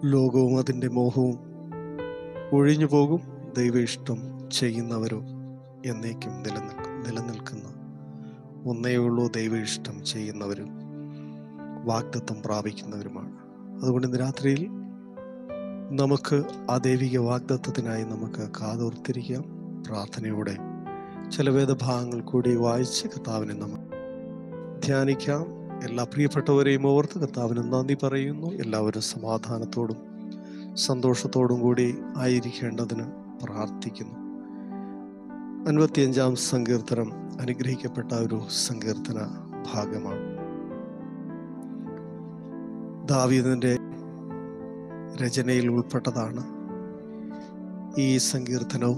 ലോകവും അതിൻ്റെ മോഹവും ഒഴിഞ്ഞു പോകും ദൈവ ഇഷ്ടം ചെയ്യുന്നവരോ എന്നേക്കും നിലനിൽക്കും നിലനിൽക്കുന്ന ഒന്നേ ഉള്ളൂ ദൈവ ഇഷ്ടം ചെയ്യുന്നവരും വാഗ്ദത്വം പ്രാപിക്കുന്നവരുമാണ് അതുകൊണ്ട് ഇന്ന് രാത്രിയിൽ നമുക്ക് ആ ദൈവിക വാഗ്ദത്വത്തിനായി നമുക്ക് കാതോർത്തിരിക്കാം പ്രാർത്ഥനയോടെ ചില വേദഭാഗങ്ങൾ കൂടി വായിച്ച് കർത്താവിനെ നമുക്ക് ധ്യാനിക്കാം എല്ലാ പ്രിയപ്പെട്ടവരെയും ഓർത്ത് കർത്താവിന് നന്ദി പറയുന്നു എല്ലാവരും സമാധാനത്തോടും സന്തോഷത്തോടും കൂടി ആയിരിക്കേണ്ടതിന് പ്രാർത്ഥിക്കുന്നു അൻപത്തിയഞ്ചാം സങ്കീർത്തനം അനുഗ്രഹിക്കപ്പെട്ട ഒരു സങ്കീർത്തന ഭാഗമാണ് ദാവീദിന്റെ രചനയിൽ ഉൾപ്പെട്ടതാണ് ഈ സങ്കീർത്തനവും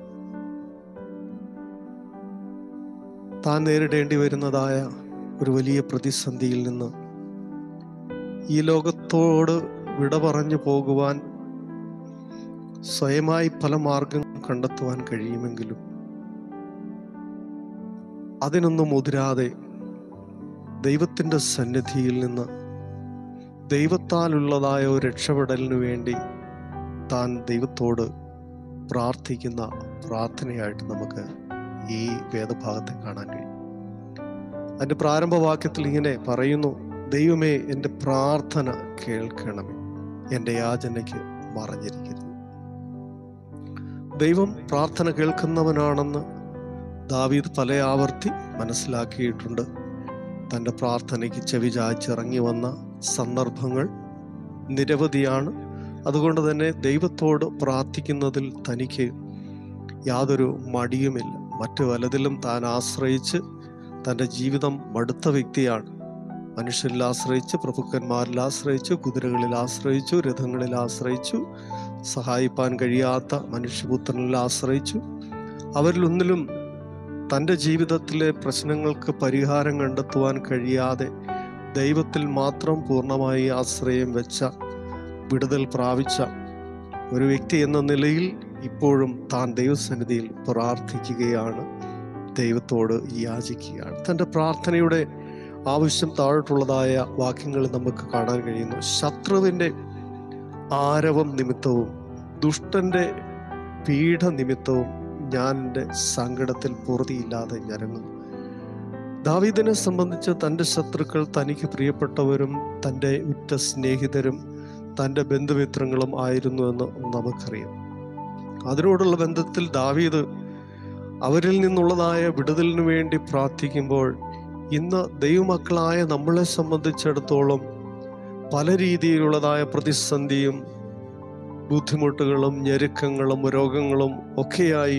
താൻ നേരിടേണ്ടി വരുന്നതായ ഒരു വലിയ പ്രതിസന്ധിയിൽ നിന്ന് ഈ ലോകത്തോട് വിട പറഞ്ഞു പോകുവാൻ സ്വയമായി പല മാർഗം കണ്ടെത്തുവാൻ കഴിയുമെങ്കിലും അതിനൊന്നും മുതിരാതെ ദൈവത്തിൻ്റെ സന്നിധിയിൽ നിന്ന് ദൈവത്താലുള്ളതായ ഒരു രക്ഷപ്പെടലിനു വേണ്ടി താൻ ദൈവത്തോട് പ്രാർത്ഥിക്കുന്ന പ്രാർത്ഥനയായിട്ട് നമുക്ക് ഈ വേദഭാഗത്തെ കാണാൻ കഴിയും അതിന്റെ പ്രാരംഭവാക്യത്തിൽ ഇങ്ങനെ പറയുന്നു ദൈവമേ എൻ്റെ പ്രാർത്ഥന കേൾക്കണമേ എൻ്റെ യാചനയ്ക്ക് മറഞ്ഞിരിക്കരുത് ദൈവം പ്രാർത്ഥന കേൾക്കുന്നവനാണെന്ന് ദാവീദ് പല ആവർത്തി മനസ്സിലാക്കിയിട്ടുണ്ട് തൻ്റെ പ്രാർത്ഥനയ്ക്ക് ചെവി ചാച്ചിറങ്ങി വന്ന സന്ദർഭങ്ങൾ നിരവധിയാണ് അതുകൊണ്ട് തന്നെ ദൈവത്തോട് പ്രാർത്ഥിക്കുന്നതിൽ തനിക്ക് യാതൊരു മടിയുമില്ല മറ്റു പലതിലും താൻ ആശ്രയിച്ച് തൻ്റെ ജീവിതം മടുത്ത വ്യക്തിയാണ് മനുഷ്യരിൽ ആശ്രയിച്ച് പ്രഭുക്കന്മാരിൽ ആശ്രയിച്ചു കുതിരകളിൽ ആശ്രയിച്ചു രഥങ്ങളിൽ ആശ്രയിച്ചു സഹായിപ്പാൻ കഴിയാത്ത മനുഷ്യപുത്രനിൽ ആശ്രയിച്ചു അവരിലൊന്നിലും തൻ്റെ ജീവിതത്തിലെ പ്രശ്നങ്ങൾക്ക് പരിഹാരം കണ്ടെത്തുവാൻ കഴിയാതെ ദൈവത്തിൽ മാത്രം പൂർണ്ണമായി ആശ്രയം വെച്ച വിടുതൽ പ്രാപിച്ച ഒരു വ്യക്തി എന്ന നിലയിൽ ഇപ്പോഴും താൻ ദൈവസന്നിധിയിൽ പ്രാർത്ഥിക്കുകയാണ് ദൈവത്തോട് യാചിക്കുകയാണ് തൻ്റെ പ്രാർത്ഥനയുടെ ആവശ്യം താഴോട്ടുള്ളതായ വാക്യങ്ങൾ നമുക്ക് കാണാൻ കഴിയുന്നു ശത്രുവിൻ്റെ ആരവം നിമിത്തവും ദുഷ്ടന്റെ പീഡ നിമിത്തവും ഞാൻ എൻ്റെ സങ്കടത്തിൽ പൂർത്തിയില്ലാതെ ഞരങ്ങുന്നു ദാവീദിനെ സംബന്ധിച്ച് തൻ്റെ ശത്രുക്കൾ തനിക്ക് പ്രിയപ്പെട്ടവരും തൻ്റെ ഉറ്റ സ്നേഹിതരും തൻ്റെ ബന്ധുമിത്രങ്ങളും ആയിരുന്നു എന്ന് നമുക്കറിയാം അതിനോടുള്ള ബന്ധത്തിൽ ദാവീദ് അവരിൽ നിന്നുള്ളതായ വിടുതലിനു വേണ്ടി പ്രാർത്ഥിക്കുമ്പോൾ ഇന്ന് ദൈവമക്കളായ നമ്മളെ സംബന്ധിച്ചിടത്തോളം പല രീതിയിലുള്ളതായ പ്രതിസന്ധിയും ബുദ്ധിമുട്ടുകളും ഞെരുക്കങ്ങളും രോഗങ്ങളും ഒക്കെയായി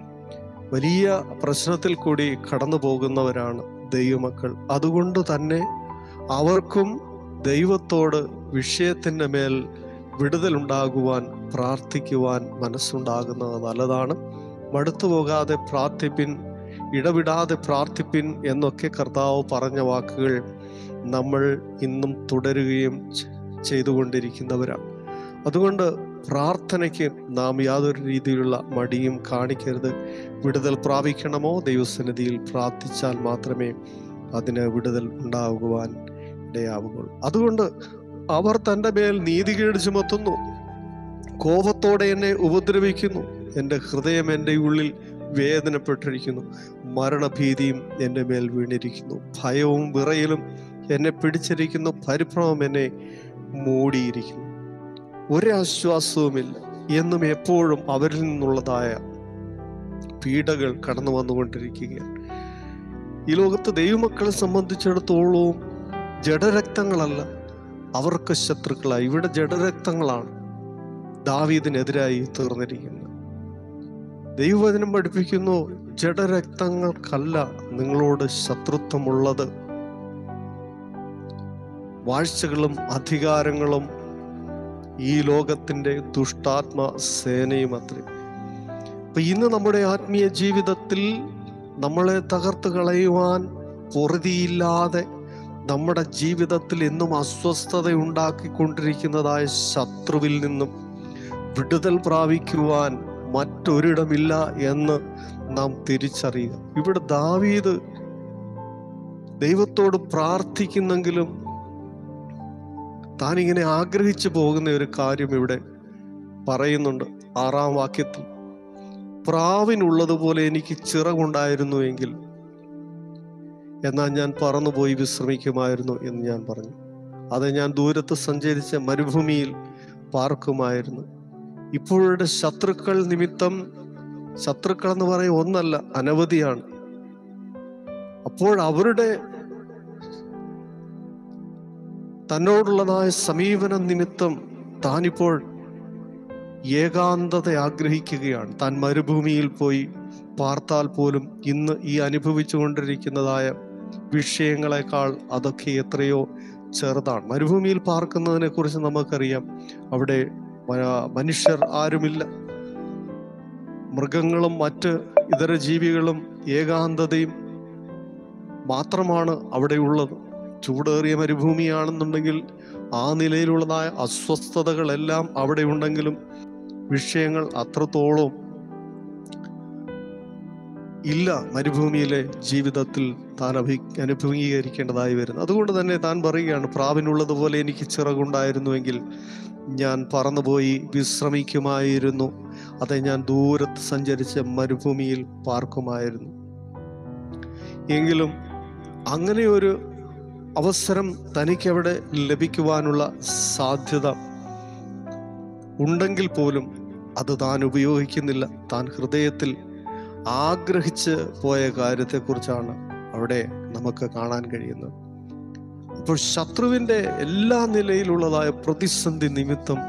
വലിയ പ്രശ്നത്തിൽ കൂടി കടന്നു പോകുന്നവരാണ് ദൈവമക്കൾ അതുകൊണ്ട് തന്നെ അവർക്കും ദൈവത്തോട് വിഷയത്തിൻ്റെ മേൽ വിടുതലുണ്ടാകുവാൻ പ്രാർത്ഥിക്കുവാൻ മനസ്സുണ്ടാകുന്നത് നല്ലതാണ് മടുത്തു പോകാതെ പ്രാർത്ഥിപ്പിൻ ഇടവിടാതെ പ്രാർത്ഥിപ്പിൻ എന്നൊക്കെ കർത്താവ് പറഞ്ഞ വാക്കുകൾ നമ്മൾ ഇന്നും തുടരുകയും ചെയ്തുകൊണ്ടിരിക്കുന്നവരാണ് അതുകൊണ്ട് പ്രാർത്ഥനയ്ക്ക് നാം യാതൊരു രീതിയിലുള്ള മടിയും കാണിക്കരുത് വിടുതൽ പ്രാപിക്കണമോ ദൈവസന്നിധിയിൽ പ്രാർത്ഥിച്ചാൽ മാത്രമേ അതിന് വിടുതൽ ഉണ്ടാകുവാൻ ഇടയാവുകയുള്ളൂ അതുകൊണ്ട് അവർ തൻ്റെ മേൽ നീതികേട് ചുമത്തുന്നു കോപത്തോടെ എന്നെ ഉപദ്രവിക്കുന്നു എൻ്റെ ഹൃദയം എൻ്റെ ഉള്ളിൽ വേദനപ്പെട്ടിരിക്കുന്നു മരണഭീതിയും എൻ്റെ മേൽ വീണിരിക്കുന്നു ഭയവും വിറയലും എന്നെ പിടിച്ചിരിക്കുന്നു പരിഭ്രമം എന്നെ മൂടിയിരിക്കുന്നു ഒരാശ്വാസവുമില്ല എന്നും എപ്പോഴും അവരിൽ നിന്നുള്ളതായ പീഡകൾ കടന്നു വന്നുകൊണ്ടിരിക്കുകയാണ് ഈ ലോകത്ത് ദൈവമക്കളെ സംബന്ധിച്ചിടത്തോളവും ജഡരക്തങ്ങളല്ല അവർക്ക് ശത്രുക്കളായി ഇവിടെ ജഡരക്തങ്ങളാണ് ദാവീദിനെതിരായി തീർന്നിരിക്കുന്നത് ദൈവവചനം പഠിപ്പിക്കുന്നു ജഡരക്തങ്ങൾക്കല്ല നിങ്ങളോട് ശത്രുത്വമുള്ളത് വാഴ്ചകളും അധികാരങ്ങളും ഈ ലോകത്തിന്റെ ദുഷ്ടാത്മ സേനയും അത്രേ അപ്പൊ ഇന്ന് നമ്മുടെ ആത്മീയ ജീവിതത്തിൽ നമ്മളെ തകർത്ത് കളയുവാൻ പൊറുതിയില്ലാതെ നമ്മുടെ ജീവിതത്തിൽ എന്നും അസ്വസ്ഥത ഉണ്ടാക്കിക്കൊണ്ടിരിക്കുന്നതായ ശത്രുവിൽ നിന്നും വിടുതൽ പ്രാപിക്കുവാൻ മറ്റൊരിടമില്ല എന്ന് നാം തിരിച്ചറിയുക ഇവിടെ ദാവീദ് ദൈവത്തോട് പ്രാർത്ഥിക്കുന്നെങ്കിലും താൻ ഇങ്ങനെ ആഗ്രഹിച്ചു പോകുന്ന ഒരു കാര്യം ഇവിടെ പറയുന്നുണ്ട് ആറാം വാക്യത്തിൽ പ്രാവിനുള്ളതുപോലെ എനിക്ക് ചിറകുണ്ടായിരുന്നുവെങ്കിൽ എന്നാൽ ഞാൻ പറന്നുപോയി വിശ്രമിക്കുമായിരുന്നു എന്ന് ഞാൻ പറഞ്ഞു അത് ഞാൻ ദൂരത്ത് സഞ്ചരിച്ച മരുഭൂമിയിൽ പാർക്കുമായിരുന്നു ഇപ്പോഴുടെ ശത്രുക്കൾ നിമിത്തം ശത്രുക്കൾ എന്ന് പറയും ഒന്നല്ല അനവധിയാണ് അപ്പോൾ അവരുടെ തന്നോടുള്ളതായ സമീപനം നിമിത്തം താനിപ്പോൾ ഏകാന്തത ആഗ്രഹിക്കുകയാണ് താൻ മരുഭൂമിയിൽ പോയി പാർത്താൽ പോലും ഇന്ന് ഈ അനുഭവിച്ചുകൊണ്ടിരിക്കുന്നതായ വിഷയങ്ങളെക്കാൾ അതൊക്കെ എത്രയോ ചെറുതാണ് മരുഭൂമിയിൽ പാർക്കുന്നതിനെ കുറിച്ച് നമുക്കറിയാം അവിടെ മ- മനുഷ്യർ ആരുമില്ല മൃഗങ്ങളും മറ്റ് ഇതര ജീവികളും ഏകാന്തതയും മാത്രമാണ് അവിടെ ഉള്ളത് ചൂടേറിയ മരുഭൂമിയാണെന്നുണ്ടെങ്കിൽ ആ നിലയിലുള്ളതായ അസ്വസ്ഥതകളെല്ലാം അവിടെ ഉണ്ടെങ്കിലും വിഷയങ്ങൾ അത്രത്തോളം ഇല്ല മരുഭൂമിയിലെ ജീവിതത്തിൽ താൻ അഭി അനുഭവീകരിക്കേണ്ടതായി വരുന്നു അതുകൊണ്ട് തന്നെ താൻ പറയുകയാണ് പ്രാവിനുള്ളതുപോലെ എനിക്ക് ചിറകുണ്ടായിരുന്നുവെങ്കിൽ ഞാൻ പറന്നുപോയി വിശ്രമിക്കുമായിരുന്നു അതെ ഞാൻ ദൂരത്ത് സഞ്ചരിച്ച് മരുഭൂമിയിൽ പാർക്കുമായിരുന്നു എങ്കിലും അങ്ങനെ ഒരു അവസരം തനിക്കവിടെ ലഭിക്കുവാനുള്ള സാധ്യത ഉണ്ടെങ്കിൽ പോലും അത് താൻ ഉപയോഗിക്കുന്നില്ല താൻ ഹൃദയത്തിൽ ആഗ്രഹിച്ച് പോയ കാര്യത്തെക്കുറിച്ചാണ് അവിടെ നമുക്ക് കാണാൻ കഴിയുന്നത് അപ്പോൾ ശത്രുവിൻ്റെ എല്ലാ നിലയിലുള്ളതായ പ്രതിസന്ധി നിമിത്തം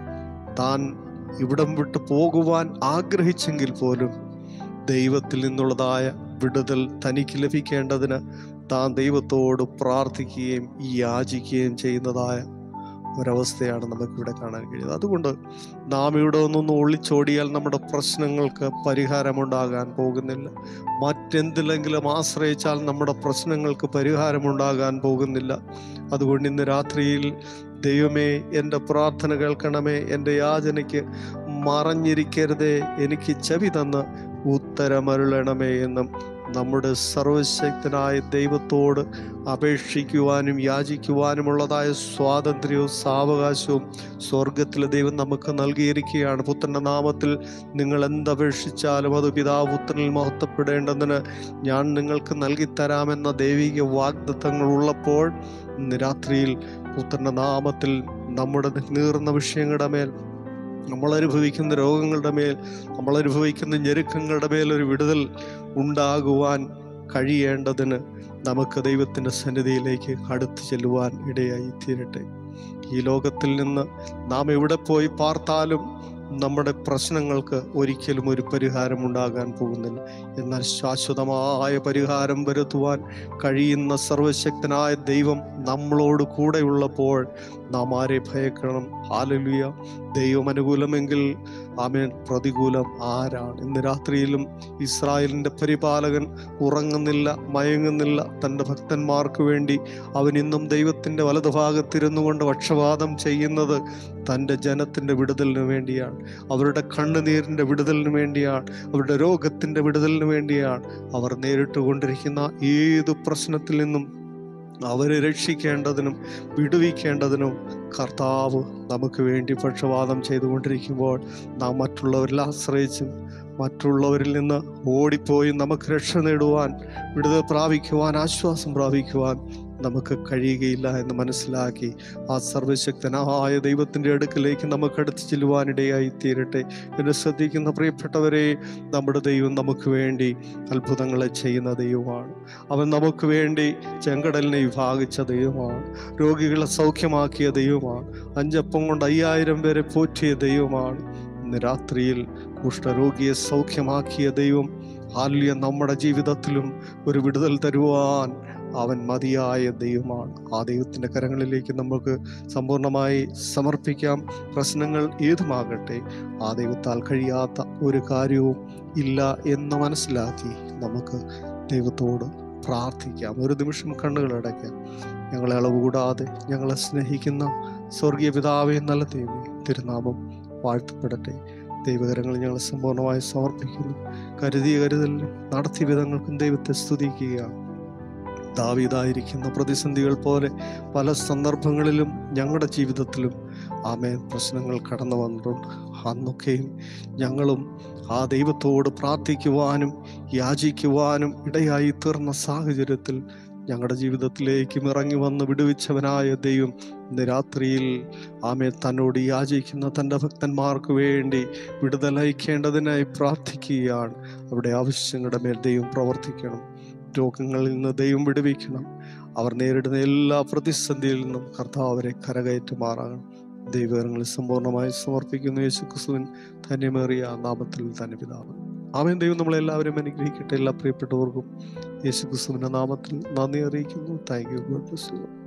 താൻ ഇവിടം വിട്ട് പോകുവാൻ ആഗ്രഹിച്ചെങ്കിൽ പോലും ദൈവത്തിൽ നിന്നുള്ളതായ വിടുതൽ തനിക്ക് ലഭിക്കേണ്ടതിന് താൻ ദൈവത്തോട് പ്രാർത്ഥിക്കുകയും യാചിക്കുകയും ചെയ്യുന്നതായ ഒരവസ്ഥയാണ് നമുക്കിവിടെ കാണാൻ കഴിയുന്നത് അതുകൊണ്ട് നാം ഇവിടെ ഒന്നൊന്ന് ഒളിച്ചോടിയാൽ നമ്മുടെ പ്രശ്നങ്ങൾക്ക് പരിഹാരമുണ്ടാകാൻ പോകുന്നില്ല മറ്റെന്തിലെങ്കിലും ആശ്രയിച്ചാൽ നമ്മുടെ പ്രശ്നങ്ങൾക്ക് പരിഹാരമുണ്ടാകാൻ പോകുന്നില്ല അതുകൊണ്ട് ഇന്ന് രാത്രിയിൽ ദൈവമേ എൻ്റെ പ്രാർത്ഥന കേൾക്കണമേ എൻ്റെ യാചനയ്ക്ക് മറഞ്ഞിരിക്കരുതേ എനിക്ക് ചെവി തന്ന് ഉത്തരമരുളണമേ എന്നും നമ്മുടെ സർവശക്തനായ ദൈവത്തോട് അപേക്ഷിക്കുവാനും യാചിക്കുവാനുമുള്ളതായ സ്വാതന്ത്ര്യവും സാവകാശവും സ്വർഗത്തിലെ ദൈവം നമുക്ക് നൽകിയിരിക്കുകയാണ് പുത്രന്റെ നാമത്തിൽ നിങ്ങൾ എന്തപേക്ഷിച്ചാലും അത് പിതാവ് പുത്രനിൽ മഹത്വപ്പെടേണ്ടതിന് ഞാൻ നിങ്ങൾക്ക് നൽകിത്തരാമെന്ന ദൈവിക വാഗ്ദത്തങ്ങൾ ഉള്ളപ്പോൾ ഇന്ന് രാത്രിയിൽ പുത്രന്റെ നാമത്തിൽ നമ്മുടെ നീറുന്ന വിഷയങ്ങളുടെ മേൽ നമ്മൾ അനുഭവിക്കുന്ന രോഗങ്ങളുടെ മേൽ നമ്മൾ അനുഭവിക്കുന്ന ഞെരുക്കങ്ങളുടെ മേൽ ഒരു വിടുതൽ ഉണ്ടാകുവാൻ കഴിയേണ്ടതിന് നമുക്ക് ദൈവത്തിൻ്റെ സന്നിധിയിലേക്ക് അടുത്ത് ചെല്ലുവാൻ ഇടയായി തീരട്ടെ ഈ ലോകത്തിൽ നിന്ന് നാം എവിടെ പോയി പാർത്താലും നമ്മുടെ പ്രശ്നങ്ങൾക്ക് ഒരിക്കലും ഒരു പരിഹാരം ഉണ്ടാകാൻ പോകുന്നില്ല എന്നാൽ ശാശ്വതമായ പരിഹാരം വരുത്തുവാൻ കഴിയുന്ന സർവശക്തനായ ദൈവം നമ്മളോട് കൂടെയുള്ളപ്പോൾ നാം ആരെ ഭയക്കണം ഹാലലുയ ദൈവം അനുകൂലമെങ്കിൽ ആമേൻ പ്രതികൂലം ആരാണ് ഇന്ന് രാത്രിയിലും ഇസ്രായേലിന്റെ പരിപാലകൻ ഉറങ്ങുന്നില്ല മയങ്ങുന്നില്ല തൻ്റെ ഭക്തന്മാർക്ക് വേണ്ടി അവൻ ഇന്നും ദൈവത്തിൻ്റെ വലതുഭാഗത്തിരുന്നു കൊണ്ട് പക്ഷപാതം ചെയ്യുന്നത് തൻ്റെ ജനത്തിൻ്റെ വിടുതലിന് വേണ്ടിയാണ് അവരുടെ കണ്ണുനീരിൻ്റെ വിടുതലിന് വേണ്ടിയാണ് അവരുടെ രോഗത്തിൻ്റെ വിടുതലിന് വേണ്ടിയാണ് അവർ നേരിട്ട് കൊണ്ടിരിക്കുന്ന ഏത് പ്രശ്നത്തിൽ നിന്നും അവരെ രക്ഷിക്കേണ്ടതിനും വിടുവിക്കേണ്ടതിനും കർത്താവ് നമുക്ക് വേണ്ടി പക്ഷപാതം ചെയ്തുകൊണ്ടിരിക്കുമ്പോൾ നാം മറ്റുള്ളവരിൽ ആശ്രയിച്ചും മറ്റുള്ളവരിൽ നിന്ന് ഓടിപ്പോയി നമുക്ക് രക്ഷ നേടുവാൻ വിടുതൽ പ്രാപിക്കുവാൻ ആശ്വാസം പ്രാപിക്കുവാൻ നമുക്ക് കഴിയുകയില്ല എന്ന് മനസ്സിലാക്കി ആ സർവശക്തനായ ദൈവത്തിൻ്റെ അടുക്കിലേക്ക് നമുക്ക് അടുത്ത് ചെല്ലുവാനിടയായി തീരട്ടെ എന്നെ ശ്രദ്ധിക്കുന്ന പ്രിയപ്പെട്ടവരെ നമ്മുടെ ദൈവം നമുക്ക് വേണ്ടി അത്ഭുതങ്ങളെ ചെയ്യുന്ന ദൈവമാണ് അവൻ നമുക്ക് വേണ്ടി ചെങ്കടലിനെ വിഭാഗിച്ച ദൈവമാണ് രോഗികളെ സൗഖ്യമാക്കിയ ദൈവമാണ് അഞ്ചപ്പം കൊണ്ട് അയ്യായിരം പേരെ പോറ്റിയ ദൈവമാണ് ഇന്ന് രാത്രിയിൽ കുഷ്ഠരോഗിയെ സൗഖ്യമാക്കിയ ദൈവം ആല്യ നമ്മുടെ ജീവിതത്തിലും ഒരു വിടുതൽ തരുവാൻ അവൻ മതിയായ ദൈവമാണ് ആ ദൈവത്തിൻ്റെ കരങ്ങളിലേക്ക് നമുക്ക് സമ്പൂർണ്ണമായി സമർപ്പിക്കാം പ്രശ്നങ്ങൾ ഏതുമാകട്ടെ ആ ദൈവത്താൽ കഴിയാത്ത ഒരു കാര്യവും ഇല്ല എന്ന് മനസ്സിലാക്കി നമുക്ക് ദൈവത്തോട് പ്രാർത്ഥിക്കാം ഒരു നിമിഷം കണ്ണുകൾ അടയ്ക്കാം ഞങ്ങളെ അളവ് കൂടാതെ ഞങ്ങളെ സ്നേഹിക്കുന്ന സ്വർഗീയ പിതാവേ നല്ല ദൈവമേ തിരുനാമം വാഴ്ത്തപ്പെടട്ടെ ദൈവകരങ്ങൾ ഞങ്ങൾ സമ്പൂർണ്ണമായി സമർപ്പിക്കുന്നു കരുതിയ കരുതലിനും നടത്തിയ വിധങ്ങൾക്കും ദൈവത്തെ സ്തുതിക്കുകയാണ് ദാവീദായിരിക്കുന്ന പ്രതിസന്ധികൾ പോലെ പല സന്ദർഭങ്ങളിലും ഞങ്ങളുടെ ജീവിതത്തിലും ആമേ പ്രശ്നങ്ങൾ കടന്നു വന്നിട്ടുണ്ട് അന്നൊക്കെയും ഞങ്ങളും ആ ദൈവത്തോട് പ്രാർത്ഥിക്കുവാനും യാചിക്കുവാനും ഇടയായി തീർന്ന സാഹചര്യത്തിൽ ഞങ്ങളുടെ ജീവിതത്തിലേക്കും ഇറങ്ങി വന്ന് വിടുവിച്ചവനായ ദൈവം ഇന്ന് രാത്രിയിൽ ആമേ തന്നോട് യാചിക്കുന്ന തൻ്റെ ഭക്തന്മാർക്ക് വേണ്ടി വിടുതലയക്കേണ്ടതിനായി പ്രാർത്ഥിക്കുകയാണ് അവിടെ ആവശ്യങ്ങളുടെ മേൽ ദൈവം പ്രവർത്തിക്കണം രോഗങ്ങളിൽ നിന്ന് ദൈവം വിടുവിക്കണം അവർ നേരിടുന്ന എല്ലാ പ്രതിസന്ധിയിൽ നിന്നും കർത്താവ് അവരെ കരകയറ്റുമാറാകണം ദൈവങ്ങളിൽ സമ്പൂർണ്ണമായി സമർപ്പിക്കുന്നു യേശു ക്രിസ്തുവിൻ ധന്യമേറിയ നാമത്തിൽ തന്നെ പിതാവ് ആമേൻ ദൈവം നമ്മളെല്ലാവരും അനുഗ്രഹിക്കട്ടെ എല്ലാ പ്രിയപ്പെട്ടവർക്കും യേശു ക്രിസ്തുവിന്റെ നാമത്തിൽ നന്ദി അറിയിക്കുന്നു thank you God bless U